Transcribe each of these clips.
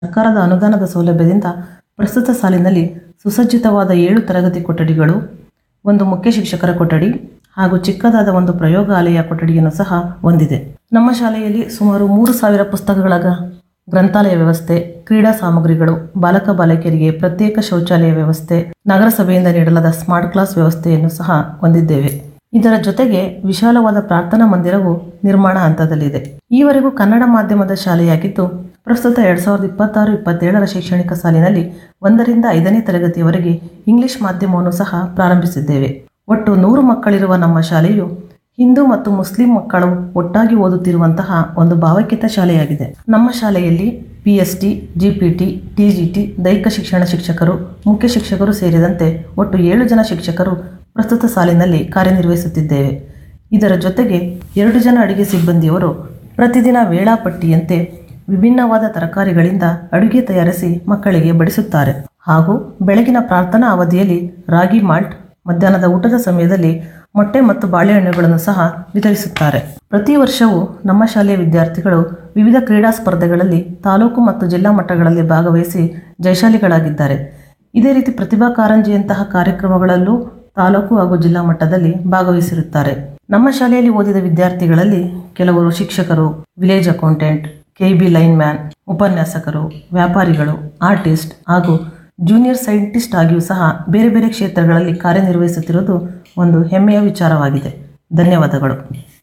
ಸರ್ಕಾರದ ಅನುದಾನದ ಸೌಲಭ್ಯದಿಂದ ಪ್ರಸ್ತುತ ಸಾಲಿನಲ್ಲಿ ಸುಸಜ್ಜಿತವಾದ ಏಳು ತರಗತಿ ಕೊಠಡಿಗಳು ಒಂದು ಮುಖ್ಯ ಶಿಕ್ಷಕರ ಕೊಠಡಿ ಹಾಗೂ ಚಿಕ್ಕದಾದ ಒಂದು ಪ್ರಯೋಗಾಲಯ ಕೊಠಡಿಯನ್ನು ಸಹ ಹೊಂದಿದೆ ನಮ್ಮ ಶಾಲೆಯಲ್ಲಿ ಸುಮಾರು ಮೂರು ಸಾವಿರ ಪುಸ್ತಕಗಳ ಗ- ಗ್ರಂಥಾಲಯ ವ್ಯವಸ್ಥೆ ಕ್ರೀಡಾ ಸಾಮಗ್ರಿಗಳು ಬಾಲಕ ಬಾಲಕಿಯರಿಗೆ ಪ್ರತ್ಯೇಕ ಶೌಚಾಲಯ ವ್ಯವಸ್ಥೆ ನಗರಸಭೆಯಿಂದ ನೀಡಲಾದ ಸ್ಮಾರ್ಟ್ ಕ್ಲಾಸ್ ವ್ಯವಸ್ಥೆಯನ್ನು ಸಹ ಹೊಂದಿದ್ದೇವೆ ಇದರ ಜೊತೆಗೆ ವಿಶಾಲವಾದ ಪ್ರಾರ್ಥನಾ ಮಂದಿರವು ನಿರ್ಮಾಣ ಹಂತದಲ್ಲಿದೆ ಈವರೆಗೂ ಕನ್ನಡ ಮಾಧ್ಯಮದ ಶಾಲೆಯಾಗಿದ್ದು ಪ್ರಸ್ತುತ ಎರಡ್ ಸಾವಿರದ ಇಪ್ಪತ್ತಾರು ಇಪ್ಪತ್ತೇಳರ ಶೈಕ್ಷಣಿಕ ಸಾಲಿನಲ್ಲಿ ಒಂದರಿಂದ ಐದನೇ ತರಗತಿಯವರೆಗೆ ಇಂಗ್ಲಿಷ್ ಮಾಧ್ಯಮವನ್ನು ಸಹ ಪ್ರಾರಂಭಿಸಿದ್ದೇವೆ ಒಟ್ಟು ನೂರು ಮಕ್ಕಳಿರುವ ನಮ್ಮ ಶಾಲೆಯು ಹಿಂದೂ ಮತ್ತು ಮುಸ್ಲಿಂ ಮಕ್ಕಳು ಒಟ್ಟಾಗಿ ಓದುತ್ತಿರುವಂತಹ ಒಂದು ಭಾವೈಕ್ಯತಾ ಶಾಲೆಯಾಗಿದೆ ನಮ್ಮ ಶಾಲೆಯಲ್ಲಿ P S T G P T T G T ದೈಹಿಕ ಶಿಕ್ಷಣ ಶಿಕ್ಷಕರು ಮುಖ್ಯ ಶಿಕ್ಷಕರು ಸೇರಿದಂತೆ ಒಟ್ಟು ಏಳು ಜನ ಶಿಕ್ಷಕರು ಪ್ರಸ್ತುತ ಸಾಲಿನಲ್ಲಿ ಕಾರ್ಯನಿರ್ವಹಿಸುತ್ತಿದ್ದೇವೆ ಇದರ ಜೊತೆಗೆ ಎರಡು ಜನ ಅಡುಗೆ ಸಿಬ್ಬಂದಿಯವರು ಪ್ರತಿದಿನ ವೇಳಾಪಟ್ಟಿಯಂತೆ ವಿಭಿನ್ನವಾದ ತರಕಾರಿಗಳಿಂದ ಅಡುಗೆ ತಯಾರಿಸಿ ಮಕ್ಕಳಿಗೆ ಬಡಿಸುತ್ತಾರೆ ಹಾಗೂ ಬೆಳಗಿನ ಪ್ರಾರ್ಥನಾ ಅವಧಿಯಲ್ಲಿ ರಾಗಿ ಮಾಲ್ಟ್ ಮಧ್ಯಾಹ್ನದ ಊಟದ ಸಮಯದಲ್ಲಿ ಮೊಟ್ಟೆ ಮತ್ತು ಬಾಳೆಹಣ್ಣುಗಳನ್ನು ಸಹ ವಿತರಿಸುತ್ತಾರೆ ಪ್ರತಿ ವರ್ಷವೂ ನಮ್ಮ ಶಾಲೆಯ ವಿದ್ಯಾರ್ಥಿಗಳು ವಿವಿಧ ಕ್ರೀಡಾ ಸ್ಪರ್ಧೆಗಳಲ್ಲಿ ತಾಲೂಕು ಮತ್ತು ಜಿಲ್ಲಾ ಮಟ್ಟಗಳಲ್ಲಿ ಭಾಗವಹಿಸಿ ಜಯಶಾಲಿಗಳಾಗಿದ್ದಾರೆ ಇದೇ ರೀತಿ ಪ್ರತಿಭಾ ಕಾರಂಜಿಯಂತಹ ಕಾರ್ಯಕ್ರಮಗಳಲ್ಲೂ ತಾಲೂಕು ಹಾಗೂ ಜಿಲ್ಲಾ ಮಟ್ಟದಲ್ಲಿ ಭಾಗವಹಿಸಿರುತ್ತಾರೆ ನಮ್ಮ ಶಾಲೆಯಲ್ಲಿ ಓದಿದ ವಿದ್ಯಾರ್ಥಿಗಳಲ್ಲಿ ಕೆಲವರು ಶಿಕ್ಷಕರು village accountant K B lineman ಉಪನ್ಯಾಸಕರು ವ್ಯಾಪಾರಿಗಳು ಆರ್ಟಿಸ್ಟ್ ಹಾಗೂ ಜೂನಿಯರ್ ಸೈಂಟಿಸ್ಟ್ ಆಗಿಯೂ ಸಹ ಬೇರೆ ಬೇರೆ ಕ್ಷೇತ್ರಗಳಲ್ಲಿ ಕಾರ್ಯನಿರ್ವಹಿಸುತ್ತಿರುವುದು ಒಂದು ಹೆಮ್ಮೆಯ ವಿಚಾರವಾಗಿದೆ ಧನ್ಯವಾದಗಳು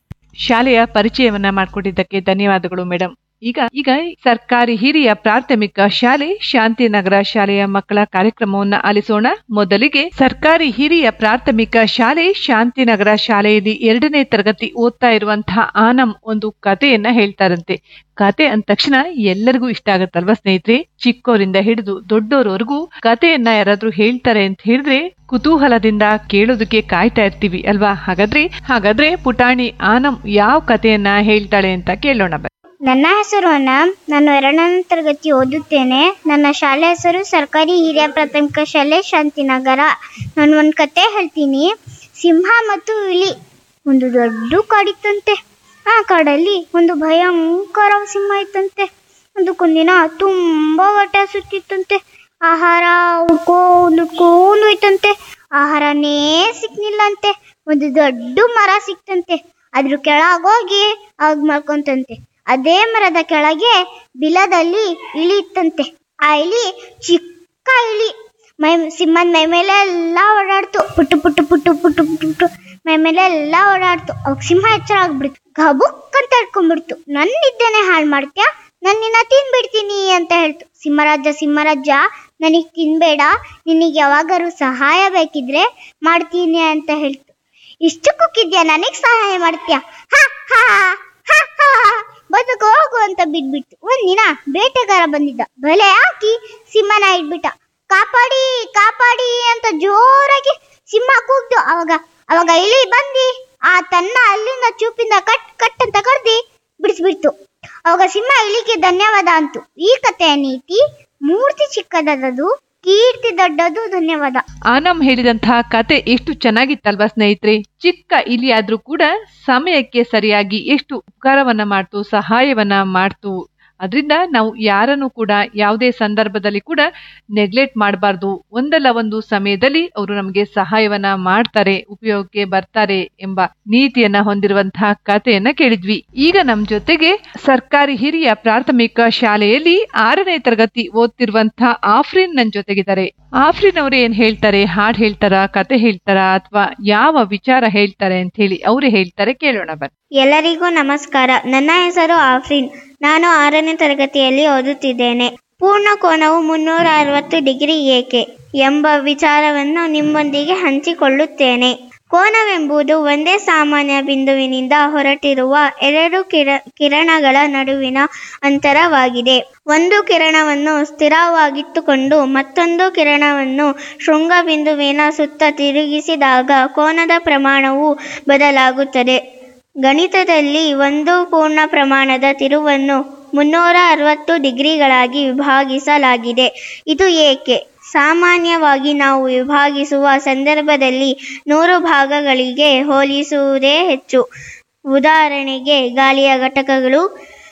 ಶಾಲೆಯ ಪರಿಚಯವನ್ನ ಮಾಡಿಕೊಟ್ಟಿದ್ದಕ್ಕೆ ಧನ್ಯವಾದಗಳು ಮೇಡಮ್ ಈಗ ಈಗ ಸರ್ಕಾರಿ ಹಿರಿಯ ಪ್ರಾಥಮಿಕ ಶಾಲೆ ಶಾಂತಿನಗರ ಶಾಲೆಯ ಮಕ್ಕಳ ಕಾರ್ಯಕ್ರಮವನ್ನ ಆಲಿಸೋಣ ಮೊದಲಿಗೆ ಸರ್ಕಾರಿ ಹಿರಿಯ ಪ್ರಾಥಮಿಕ ಶಾಲೆ ಶಾಂತಿನಗರ ಶಾಲೆಯಲ್ಲಿ ಎರಡನೇ ತರಗತಿ ಓದ್ತಾ ಇರುವಂತಹ ಆನಮ್ ಒಂದು ಕಥೆಯನ್ನ ಹೇಳ್ತಾರಂತೆ ಕತೆ ಅಂದ ತಕ್ಷಣ ಎಲ್ಲರಿಗೂ ಇಷ್ಟ ಆಗತ್ತಲ್ವಾ ಸ್ನೇಹಿತರೆ ಚಿಕ್ಕವರಿಂದ ಹಿಡಿದು ದೊಡ್ಡೋರವರೆಗೂ ಕಥೆಯನ್ನ ಯಾರಾದ್ರೂ ಹೇಳ್ತಾರೆ ಅಂತ ಹೇಳಿದ್ರೆ ಕುತೂಹಲದಿಂದ ಕೇಳೋದಕ್ಕೆ ಕಾಯ್ತಾ ಇರ್ತೀವಿ ಅಲ್ವಾ ಹಾಗಾದ್ರೆ ಹಾಗಾದ್ರೆ ಪುಟಾಣಿ ಆನಮ್ ಯಾವ ಕಥೆಯನ್ನ ಹೇಳ್ತಾಳೆ ಅಂತ ಕೇಳೋಣ ಬನ್ನಿ. ನನ್ನ ಹೆಸರು ಅನಮ್ ನಾನು ಎರಡನೇ ತರಗತಿ ಓದುತ್ತೇನೆ ನನ್ನ ಶಾಲೆ ಹೆಸರು ಸರ್ಕಾರಿ ಹಿರಿಯ ಪ್ರಾಥಮಿಕ ಶಾಲೆ ಶಾಂತಿನಗರ ನಾನು ಒಂದು ಕತೆ ಹೇಳ್ತೀನಿ ಸಿಂಹ ಮತ್ತು ಇಲಿ ಒಂದು ದೊಡ್ಡ ಕಾಡಿತ್ತಂತೆ ಆ ಕಾಡಲ್ಲಿ ಒಂದು ಭಯಂಕರ ಸಿಂಹ ಇತ್ತಂತೆ ಒಂದಕ್ಕೊಂದಿನ ತುಂಬ ಹೊಟ್ಟೆ ಸುತ್ತಿತ್ತಂತೆ ಆಹಾರ ಹುಡ್ಕೊಂಡು ಹುಡ್ಕೊಂಡು ಹೋಯ್ತಂತೆ ಆಹಾರನೇ ಸಿಕ್ನಿಲ್ಲಂತೆ ಒಂದು ದೊಡ್ಡ ಮರ ಸಿಕ್ತಂತೆ ಅದ್ರ ಕೆಳಗೋಗಿ ಆಗ ಮಾಡ್ಕೊಂತಂತೆ ಅದೇ ಮರದ ಕೆಳಗೆ ಬಿಲದಲ್ಲಿ ಇಲಿ ಇತ್ತಂತೆ ಆ ಇಲಿ ಚಿಕ್ಕ ಇಲಿ ಮೈ ಸಿಂಹದ ಮೈ ಮೇಲೆ ಎಲ್ಲ ಓಡಾಡ್ತು ಪುಟ್ಟು ಪುಟ್ಟು ಪುಟ್ಟು ಪುಟ್ಟು ಪುಟ್ಟು ಪುಟ್ಟು ಮೈ ಮೇಲೆ ಎಲ್ಲ ಓಡಾಡ್ತು ಅವಾಗ ಸಿಂಹ ಎಚ್ಚರ ಆಗ್ಬಿಡ್ತು ಗಬುಕ್ ಅಂತ ಹಿಡ್ಕೊಂಡ್ಬಿಡ್ತು ನನ್ನ ನಿದ್ದೆನೆ ಹಾಳು ಮಾಡ್ತ್ಯಾ ನಾನು ನಿನ್ನ ತಿನ್ಬಿಡ್ತೀನಿ ಅಂತ ಹೇಳ್ತು ಸಿಂಹರಾಜ ಸಿಂಹರಾಜ ನನಗೆ ತಿನ್ಬೇಡ ನಿನಗೆ ಯಾವಾಗಾರು ಸಹಾಯ ಬೇಕಿದ್ರೆ ಮಾಡ್ತೀನಿ ಅಂತ ಹೇಳ್ತು ಇಷ್ಟು ಕುಕ್ಕಿದ್ಯಾ ನನಗೆ ಸಹಾಯ ಮಾಡ್ತೀಯಾ ಹಾ ಹಾ ಹಾ ಹಾ ಬದುಕು ಹೋಗು ಅಂತ ಬಿಟ್ಬಿಟ್ಟು ಒಂದಿನ ಬೇಟೆಗಾರ ಬಂದಿದ್ದ ಬಲೆ ಹಾಕಿ ಸಿಂಹನ ಇಟ್ಬಿಟ್ಟ ಕಾಪಾಡಿ ಕಾಪಾಡಿ ಅಂತ ಜೋರಾಗಿ ಸಿಂಹ ಕೂಗ್ದು ಅವಾಗ ಅವಾಗ ಇಲಿ ಬಂದಿ ಆ ತನ್ನ ಅಲ್ಲಿಂದ ಚೂಪಿಂದ ಕಟ್ ಕಟ್ ಅಂತ ಕಡ್ದಿ ಬಿಡಿಸ್ಬಿಡ್ತು ಅವಾಗ ಸಿಂಹ ಇಲಿಗೆ ಧನ್ಯವಾದ ಅಂತು ಈ ಕಥೆಯ ನೀತಿ ಮೂರ್ತಿ ಚಿಕ್ಕದದು ಕೀರ್ತಿ ದೊಡ್ಡದು ಧನ್ಯವಾದ ಆನಮ್ ಹೇಳಿದಂತಹ ಕತೆ ಎಷ್ಟು ಚೆನ್ನಾಗಿತ್ತಲ್ವಾ ಸ್ನೇಹಿತರೆ ಚಿಕ್ಕ ಇಲಿ ಆದ್ರೂ ಕೂಡ ಸಮಯಕ್ಕೆ ಸರಿಯಾಗಿ ಎಷ್ಟು ಉಪಕಾರವನ್ನ ಮಾಡ್ತು ಸಹಾಯವನ್ನ ಮಾಡ್ತು ಅದರಿಂದ ನಾವು ಯಾರನ್ನು ಕೂಡ ಯಾವುದೇ ಸಂದರ್ಭದಲ್ಲಿ ಕೂಡ ನೆಗ್ಲೆಕ್ಟ್ ಮಾಡಬಾರ್ದು ಒಂದಲ್ಲ ಒಂದು ಸಮಯದಲ್ಲಿ ಅವರು ನಮಗೆ ಸಹಾಯವನ್ನ ಮಾಡ್ತಾರೆ ಉಪಯೋಗಕ್ಕೆ ಬರ್ತಾರೆ ಎಂಬ ನೀತಿಯನ್ನ ಹೊಂದಿರುವಂತಹ ಕಥೆಯನ್ನ ಕೇಳಿದ್ವಿ ಈಗ ನಮ್ ಜೊತೆಗೆ ಸರ್ಕಾರಿ ಹಿರಿಯ ಪ್ರಾಥಮಿಕ ಶಾಲೆಯಲ್ಲಿ ಆರನೇ ತರಗತಿ ಓದ್ತಿರುವಂತಹ ಆಫ್ರಿನ್ ನನ್ ಜೊತೆಗಿದ್ದಾರೆ ಆಫ್ರಿನ್ ಅವರು ಏನ್ ಹೇಳ್ತಾರೆ ಹಾಡ್ ಹೇಳ್ತಾರ ಕತೆ ಹೇಳ್ತಾರ ಅಥವಾ ಯಾವ ವಿಚಾರ ಹೇಳ್ತಾರೆ ಅಂತ ಹೇಳಿ ಅವರೇ ಹೇಳ್ತಾರೆ ಕೇಳೋಣ ಬನ್ನಿ ಎಲ್ಲರಿಗೂ ನಮಸ್ಕಾರ ನನ್ನ ಹೆಸರು ಆಫ್ರಿನ್ ನಾನು ಆರನೇ ತರಗತಿಯಲ್ಲಿ ಓದುತ್ತಿದ್ದೇನೆ ಪೂರ್ಣ ಕೋನವು ಮುನ್ನೂರ ಅರವತ್ತು ಡಿಗ್ರಿ ಏಕೆ ಎಂಬ ವಿಚಾರವನ್ನು ನಿಮ್ಮೊಂದಿಗೆ ಹಂಚಿಕೊಳ್ಳುತ್ತೇನೆ ಕೋನವೆಂಬುದು ಒಂದೇ ಸಾಮಾನ್ಯ ಬಿಂದುವಿನಿಂದ ಹೊರಟಿರುವ ಎರಡು ಕಿರ ಕಿರಣಗಳ ನಡುವಿನ ಅಂತರವಾಗಿದೆ ಒಂದು ಕಿರಣವನ್ನು ಸ್ಥಿರವಾಗಿಟ್ಟುಕೊಂಡು ಮತ್ತೊಂದು ಕಿರಣವನ್ನು ಶೃಂಗ ಬಿಂದುವಿನ ಸುತ್ತ ತಿರುಗಿಸಿದಾಗ ಕೋನದ ಪ್ರಮಾಣವು ಬದಲಾಗುತ್ತದೆ ಗಣಿತದಲ್ಲಿ ಒಂದು ಪೂರ್ಣ ಪ್ರಮಾಣದ ತಿರುವನ್ನು ಮುನ್ನೂರ ಅರವತ್ತು ಡಿಗ್ರಿಗಳಾಗಿ ವಿಭಾಗಿಸಲಾಗಿದೆ ಇದು ಏಕೆ ಸಾಮಾನ್ಯವಾಗಿ ನಾವು ವಿಭಾಗಿಸುವ ಸಂದರ್ಭದಲ್ಲಿ ನೂರು ಭಾಗಗಳಿಗೆ ಹೋಲಿಸುವುದೇ ಹೆಚ್ಚು ಉದಾಹರಣೆಗೆ ಗಾಳಿಯ ಘಟಕಗಳು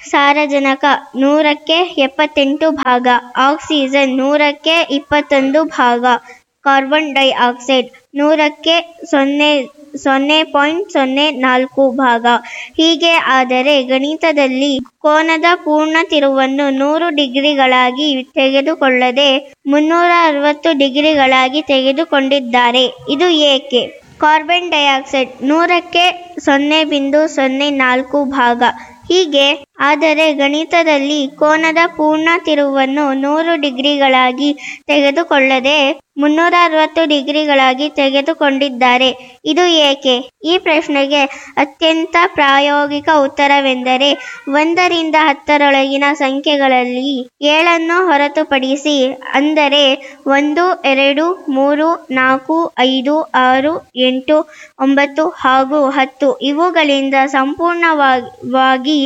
ಸಾರಜನಕ ನೂರಕ್ಕೆ ಎಪ್ಪತ್ತೆಂಟು ಭಾಗ ಆಕ್ಸಿಜನ್ ನೂರಕ್ಕೆ ಇಪ್ಪತ್ತೊಂದು ಭಾಗ ಕಾರ್ಬನ್ ಡೈಆಕ್ಸೈಡ್ ನೂರಕ್ಕೆ ಸೊನ್ನೆ ಸೊನ್ನೆ ಪಾಯಿಂಟ್ ಸೊನ್ನೆ ನಾಲ್ಕು ಭಾಗ ಹೀಗೆ ಆದರೆ ಗಣಿತದಲ್ಲಿ ಕೋನದ ಪೂರ್ಣ ತಿರುವನ್ನು ನೂರು ಡಿಗ್ರಿಗಳಾಗಿ ತೆಗೆದುಕೊಳ್ಳದೆ ಮುನ್ನೂರ ಅರವತ್ತು ಡಿಗ್ರಿಗಳಾಗಿ ತೆಗೆದುಕೊಂಡಿದ್ದಾರೆ ಇದು ಏಕೆ ಕಾರ್ಬನ್ ಡೈಆಕ್ಸೈಡ್ ನೂರಕ್ಕೆ ಸೊನ್ನೆ ಬಿಂದು ಸೊನ್ನೆ ನಾಲ್ಕು ಭಾಗ ಹೀಗೆ ಆದರೆ ಗಣಿತದಲ್ಲಿ ಕೋನದ ಪೂರ್ಣ ತಿರುವನ್ನು ನೂರು ಡಿಗ್ರಿಗಳಾಗಿ ತೆಗೆದುಕೊಳ್ಳದೆ ಮುನ್ನೂರ ಅರವತ್ತು ಡಿಗ್ರಿಗಳಾಗಿ ತೆಗೆದುಕೊಂಡಿದ್ದಾರೆ ಇದು ಏಕೆ ಈ ಪ್ರಶ್ನೆಗೆ ಅತ್ಯಂತ ಪ್ರಾಯೋಗಿಕ ಉತ್ತರವೆಂದರೆ ಒಂದರಿಂದ ಹತ್ತರೊಳಗಿನ ಸಂಖ್ಯೆಗಳಲ್ಲಿ ಏಳನ್ನು ಹೊರತುಪಡಿಸಿ ಅಂದರೆ ಒಂದು ಎರಡು ಮೂರು ನಾಲ್ಕು ಐದು ಆರು ಎಂಟು ಒಂಬತ್ತು ಹಾಗೂ ಹತ್ತು ಇವುಗಳಿಂದ ಸಂಪೂರ್ಣವಾಗಿ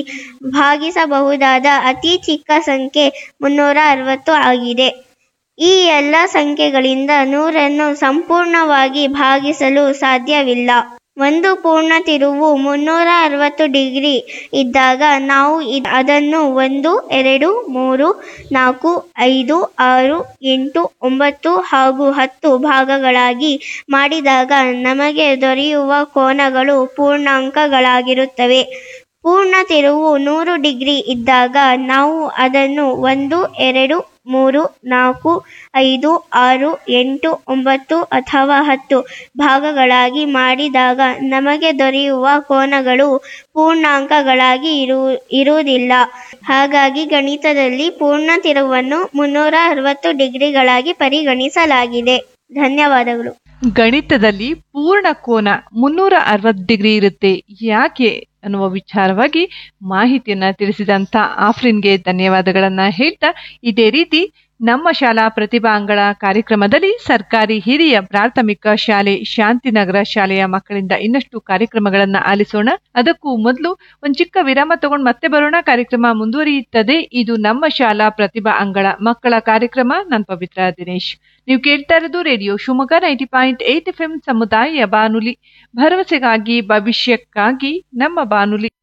ಭಾಗಿಸಬಹುದಾದ ಅತಿ ಚಿಕ್ಕ ಸಂಖ್ಯೆ ಮುನ್ನೂರ ಅರವತ್ತು ಆಗಿದೆ ಈ ಎಲ್ಲ ಸಂಖ್ಯೆಗಳಿಂದ ನೂರನ್ನು ಸಂಪೂರ್ಣವಾಗಿ ಭಾಗಿಸಲು ಸಾಧ್ಯವಿಲ್ಲ ಒಂದು ಪೂರ್ಣ ತಿರುವು ಮುನ್ನೂರ ಅರವತ್ತು ಡಿಗ್ರಿ ಇದ್ದಾಗ ನಾವು ಇದ್- ಅದನ್ನು ಒಂದು ಎರಡು ಮೂರು ನಾಲ್ಕು ಐದು ಆರು ಎಂಟು ಒಂಬತ್ತು ಹಾಗೂ ಹತ್ತು ಭಾಗಗಳಾಗಿ ಮಾಡಿದಾಗ ನಮಗೆ ದೊರೆಯುವ ಕೋನಗಳು ಪೂರ್ಣಾಂಕಗಳಾಗಿರುತ್ತವೆ ಪೂರ್ಣ ತಿರುವು ನೂರು ಡಿಗ್ರಿ ಇದ್ದಾಗ ನಾವು ಅದನ್ನು ಒಂದು ಎರಡು ಮೂರು ನಾಲ್ಕು ಐದು ಆರು ಎಂಟು ಒಂಬತ್ತು ಅಥವಾ ಹತ್ತು ಭಾಗಗಳಾಗಿ ಮಾಡಿದಾಗ ನಮಗೆ ದೊರೆಯುವ ಕೋನಗಳು ಪೂರ್ಣಾಂಕಗಳಾಗಿ ಇರು ಇರುವುದಿಲ್ಲ ಹಾಗಾಗಿ ಗಣಿತದಲ್ಲಿ ಪೂರ್ಣ ತಿರುವನ್ನು ಮುನ್ನೂರ ಅರವತ್ತು ಡಿಗ್ರಿಗಳಾಗಿ ಪರಿಗಣಿಸಲಾಗಿದೆ ಧನ್ಯವಾದಗಳು ಗಣಿತದಲ್ಲಿ ಪೂರ್ಣ ಕೋನ ಮುನ್ನೂರ ಅರವತ್ತು ಡಿಗ್ರಿ ಇರುತ್ತೆ ಯಾಕೆ ಅನ್ನುವ ವಿಚಾರವಾಗಿ ಮಾಹಿತಿಯನ್ನ ತಿಳಿಸಿದಂತ ಆಫ್ರಿನ್ಗೆ ಧನ್ಯವಾದಗಳನ್ನ ಹೇಳ್ತಾ ಇದೇ ರೀತಿ ನಮ್ಮ ಶಾಲಾ ಪ್ರತಿಭಾಂಗಳ ಕಾರ್ಯಕ್ರಮದಲ್ಲಿ ಸರ್ಕಾರಿ ಹಿರಿಯ ಪ್ರಾಥಮಿಕ ಶಾಲೆ ಶಾಂತಿನಗರ ಶಾಲೆಯ ಮಕ್ಕಳಿಂದ ಇನ್ನಷ್ಟು ಕಾರ್ಯಕ್ರಮಗಳನ್ನ ಆಲಿಸೋಣ ಅದಕ್ಕೂ ಮೊದಲು ಒಂದ್ ಚಿಕ್ಕ ವಿರಾಮ ತಗೊಂಡು ಮತ್ತೆ ಬರೋಣ ಕಾರ್ಯಕ್ರಮ ಮುಂದುವರಿಯುತ್ತದೆ ಇದು ನಮ್ಮ ಶಾಲಾ ಪ್ರತಿಭಾ ಅಂಗಳ ಮಕ್ಕಳ ಕಾರ್ಯಕ್ರಮ ನಾನ್ ಪವಿತ್ರ ದಿನೇಶ್ ನೀವು ಕೇಳ್ತಾ ಇರೋದು radio Shivamogga ninety point eight F M ಸಮುದಾಯ ಬಾನುಲಿ ಭರವಸೆಗಾಗಿ ಭವಿಷ್ಯಕ್ಕಾಗಿ ನಮ್ಮ ಬಾನುಲಿ